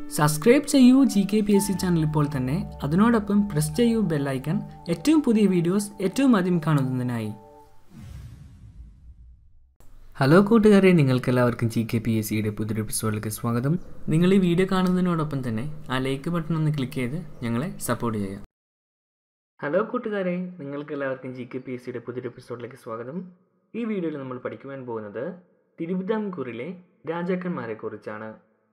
subscribe ചെയ്യൂ G K P S C channel ഇപ്പോൾ തന്നെ അതിനോടൊപ്പം പ്രസ് ചെയ്യൂ ബെല്ലൈക്കൺ ഏറ്റവും പുതിയ വീഡിയോസ് ഏറ്റവും ആദ്യം കാണുന്നതിനായി ഹലോ കൂട്ടുകാരെ നിങ്ങൾക്ക് എല്ലാവർക്കും ജി കെ പി എസ് സിയുടെ പുതിയൊരു എപ്പിസോഡിലേക്ക് സ്വാഗതം നിങ്ങൾ ഈ വീഡിയോ കാണുന്നതിനോടൊപ്പം തന്നെ ആ ലൈക്ക് ബട്ടൺ ഒന്ന് ക്ലിക്ക് ചെയ്ത് ഞങ്ങളെ സപ്പോർട്ട് ചെയ്യാം ഹലോ കൂട്ടുകാരെ നിങ്ങൾക്ക് എല്ലാവർക്കും ജി കെ പി എസ് സിയുടെ പുതിയൊരു എപ്പിസോഡിലേക്ക് സ്വാഗതം ഈ വീഡിയോയിൽ നമ്മൾ പഠിക്കുവാൻ പോകുന്നത് തിരുവിതാംകൂറിലെ രാജാക്കന്മാരെ കുറിച്ചാണ്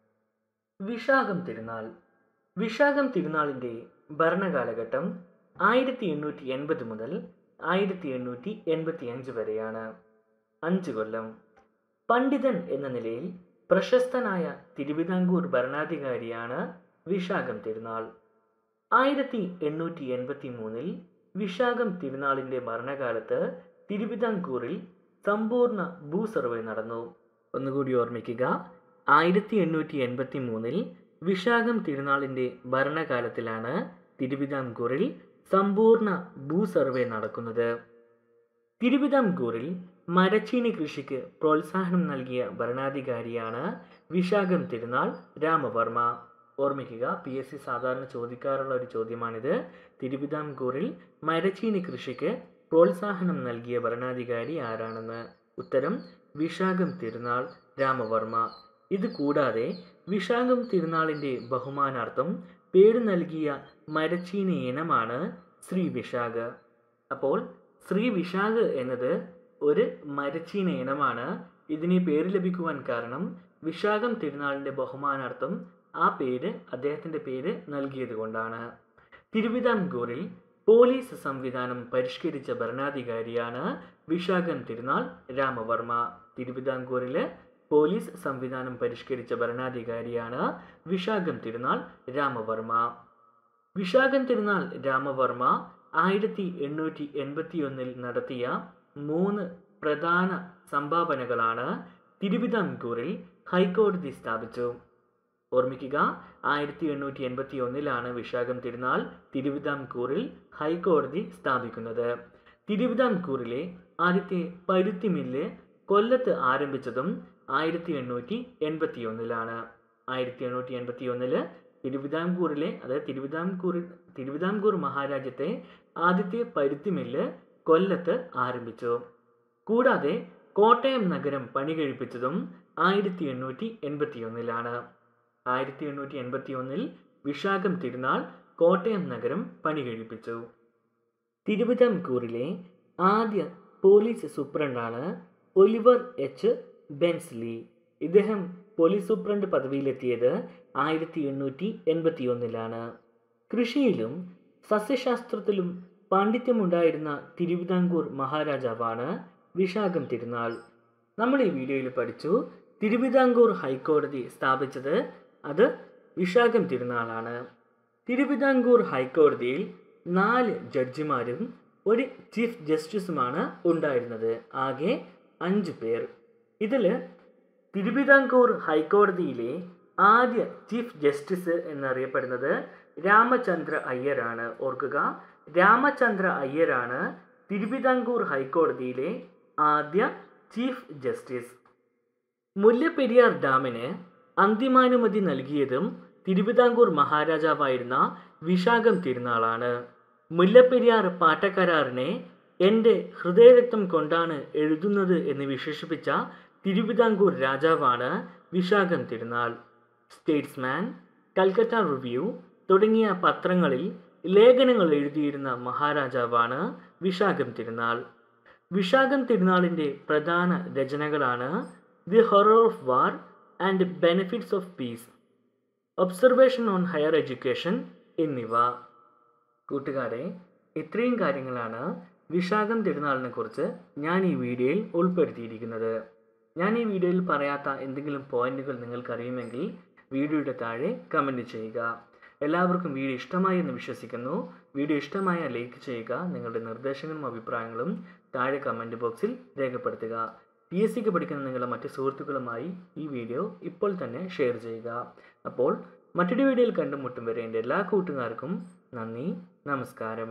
വിശാഖം തിരുനാൾ വിശാഖം തിരുനാളിൻ്റെ ഭരണകാലഘട്ടം ആയിരത്തി എണ്ണൂറ്റി എൺപത് മുതൽ ആയിരത്തി എണ്ണൂറ്റി എൺപത്തി അഞ്ച് വരെയാണ് അഞ്ച് കൊല്ലം പണ്ഡിതൻ എന്ന നിലയിൽ പ്രശസ്തനായ തിരുവിതാംകൂർ ഭരണാധികാരിയാണ് വിശാഖം തിരുനാൾ ആയിരത്തി എണ്ണൂറ്റി എൺപത്തി മൂന്നിൽ വിശാഖം തിരുനാളിൻ്റെ ഭരണകാലത്ത് തിരുവിതാംകൂറിൽ സമ്പൂർണ്ണ ഭൂസർവേ നടന്നു ഒന്നുകൂടി ഓർമ്മിക്കുക ആയിരത്തി എണ്ണൂറ്റി എൺപത്തി മൂന്നിൽ വിശാഖം തിരുനാളിൻ്റെ ഭരണകാലത്തിലാണ് തിരുവിതാംകൂറിൽ സമ്പൂർണ്ണ ഭൂസർവേ നടക്കുന്നത് തിരുവിതാംകൂറിൽ മരച്ചീനി കൃഷിക്ക് പ്രോത്സാഹനം നൽകിയ ഭരണാധികാരിയാണ് വിശാഖം തിരുനാൾ രാമവർമ്മ ഓർമ്മിക്കുക പി എസ് സി സാധാരണ ചോദിക്കാറുള്ള ഒരു ചോദ്യമാണിത് തിരുവിതാംകൂറിൽ മരച്ചീനി കൃഷിക്ക് പ്രോത്സാഹനം നൽകിയ ഭരണാധികാരി ആരാണെന്ന് ഉത്തരം വിശാഖം തിരുനാൾ രാമവർമ്മ ഇത് കൂടാതെ വിശാഖം തിരുനാളിൻ്റെ ബഹുമാനാർത്ഥം പേര് നൽകിയ മരച്ചീനി ഇനമാണ് ശ്രീ വിശാഖ് അപ്പോൾ ശ്രീ വിശാഖ് എന്നത് ഒരു മരച്ചീന ഇനമാണ് ഇതിന് പേര് ലഭിക്കുവാൻ കാരണം വിശാഖം തിരുനാളിൻ്റെ ബഹുമാനാർത്ഥം ആ പേര് അദ്ദേഹത്തിൻ്റെ പേര് നൽകിയത് കൊണ്ടാണ് തിരുവിതാംകൂറിൽ പോലീസ് സംവിധാനം പരിഷ്കരിച്ച ഭരണാധികാരിയാണ് വിശാഖം തിരുനാൾ രാമവർമ്മ തിരുവിതാംകൂറിലെ പോലീസ് സംവിധാനം പരിഷ്കരിച്ച ഭരണാധികാരിയാണ് വിശാഖം തിരുനാൾ രാമവർമ്മ വിശാഖം തിരുനാൾ രാമവർമ്മ ആയിരത്തി എണ്ണൂറ്റി എൺപത്തി ഒന്നിൽ നടത്തിയ മൂന്ന് പ്രധാന സംഭാവനകളാണ് തിരുവിതാംകൂറിൽ ഹൈക്കോടതി സ്ഥാപിച്ചു ഓർമ്മിക്കുക ആയിരത്തി എണ്ണൂറ്റി എൺപത്തി ഒന്നിലാണ് വിശാഖം തിരുനാൾ തിരുവിതാംകൂറിൽ ഹൈക്കോടതി സ്ഥാപിക്കുന്നത് തിരുവിതാംകൂറിലെ ആദ്യത്തെ പരുത്തി മില്ല് കൊല്ലത്ത് ആരംഭിച്ചതും ആയിരത്തി എണ്ണൂറ്റി എൺപത്തി ഒന്നിലാണ് ആയിരത്തി എണ്ണൂറ്റി എൺപത്തി ഒന്നില് തിരുവിതാംകൂറിലെ അതായത് തിരുവിതാംകൂറിൽ തിരുവിതാംകൂർ മഹാരാജ്യത്തെ ആദ്യത്തെ പരുത്തി മില്ല് കൊല്ലത്ത് ആരംഭിച്ചു കൂടാതെ കോട്ടയം നഗരം പണി കഴിപ്പിച്ചതും ആയിരത്തി എണ്ണൂറ്റി എൺപത്തി ഒന്നിലാണ് ആയിരത്തി എണ്ണൂറ്റി എൺപത്തി ഒന്നിൽ വിശാഖം തിരുനാൾ കോട്ടയം നഗരം പണി കഴിപ്പിച്ചു തിരുവിതാംകൂറിലെ ആദ്യ പോലീസ് സൂപ്രണ്ടാണ് ഒലിവർ എച്ച് ബെൻസ്ലി ഇദ്ദേഹം പോലീസ് സൂപ്രണ്ട് പദവിയിലെത്തിയത് ആയിരത്തി എണ്ണൂറ്റി എൺപത്തി ഒന്നിലാണ് കൃഷിയിലും സസ്യശാസ്ത്രത്തിലും പാണ്ഡിത്യമുണ്ടായിരുന്ന തിരുവിതാംകൂർ മഹാരാജാവാണ് വിശാഖം തിരുനാൾ നമ്മൾ ഈ വീഡിയോയിൽ പഠിച്ചു തിരുവിതാംകൂർ ഹൈക്കോടതി സ്ഥാപിച്ചത് അത് വിശാഖം തിരുനാളാണ് തിരുവിതാംകൂർ ഹൈക്കോടതിയിൽ നാല് ജഡ്ജിമാരും ഒരു ചീഫ് ജസ്റ്റിസുമാണ് ഉണ്ടായിരുന്നത് ആകെ അഞ്ച് പേർ ഇതിൽ തിരുവിതാംകൂർ ഹൈക്കോടതിയിലെ ആദ്യ ചീഫ് ജസ്റ്റിസ് എന്നറിയപ്പെടുന്നത് രാമചന്ദ്ര അയ്യരാണ് ഓർക്കുക രാമചന്ദ്ര അയ്യരാണ് തിരുവിതാംകൂർ ഹൈക്കോടതിയിലെ ആദ്യ ചീഫ് ജസ്റ്റിസ് മുല്ലപ്പെരിയാർ ഡാമിന് അന്തിമാനുമതി നൽകിയതും തിരുവിതാംകൂർ മഹാരാജാവായിരുന്ന വിശാഖം തിരുനാളാണ് മുല്ലപ്പെരിയാർ പാട്ടക്കരാറിനെ എൻ്റെ ഹൃദയരക്തം കൊണ്ടാണ് എഴുതുന്നത് എന്ന് വിശേഷിപ്പിച്ച തിരുവിതാംകൂർ രാജാവാണ് വിശാഖം തിരുനാൾ സ്റ്റേറ്റ്സ്മാൻ കൽക്കട്ട റിവ്യൂ തുടങ്ങിയ പത്രങ്ങളിൽ ലേഖനങ്ങൾ എഴുതിയിരുന്ന മഹാരാജാവാണ് വിശാഖം തിരുനാൾ വിശാഖം തിരുനാളിൻ്റെ പ്രധാന രചനകളാണ് the horror of war and benefits of peace observation on higher education എന്നിവ കൂട്ടുകാരെ ഇത്രയും കാര്യങ്ങളാണ് വിശാഖം തിരുനാളിനെ കുറിച്ച് ഞാൻ ഈ വീഡിയോയിൽ ഉൾപ്പെടുത്തിയിരിക്കുന്നത് ഞാൻ ഈ വീഡിയോയിൽ പറയാത്ത എന്തെങ്കിലും പോയിന്റുകൾ നിങ്ങൾക്കറിയുമെങ്കിൽ വീഡിയോയുടെ താഴെ കമൻറ്റ് ചെയ്യുക എല്ലാവർക്കും വീഡിയോ ഇഷ്ടമായി എന്ന് വിശ്വസിക്കുന്നു വീഡിയോ ഇഷ്ടമായ ലൈക്ക് ചെയ്യുക നിങ്ങളുടെ നിർദ്ദേശങ്ങളും അഭിപ്രായങ്ങളും താഴെ കമൻറ്റ് ബോക്സിൽ രേഖപ്പെടുത്തുക പി എസ് സിക്ക് പഠിക്കുന്ന നിങ്ങളുടെ മറ്റ് സുഹൃത്തുക്കളുമായി ഈ വീഡിയോ ഇപ്പോൾ തന്നെ ഷെയർ ചെയ്യുക അപ്പോൾ മറ്റൊരു വീഡിയോയിൽ കണ്ടുമുട്ടും വരെ എൻ്റെ എല്ലാ കൂട്ടുകാർക്കും നന്ദി നമസ്കാരം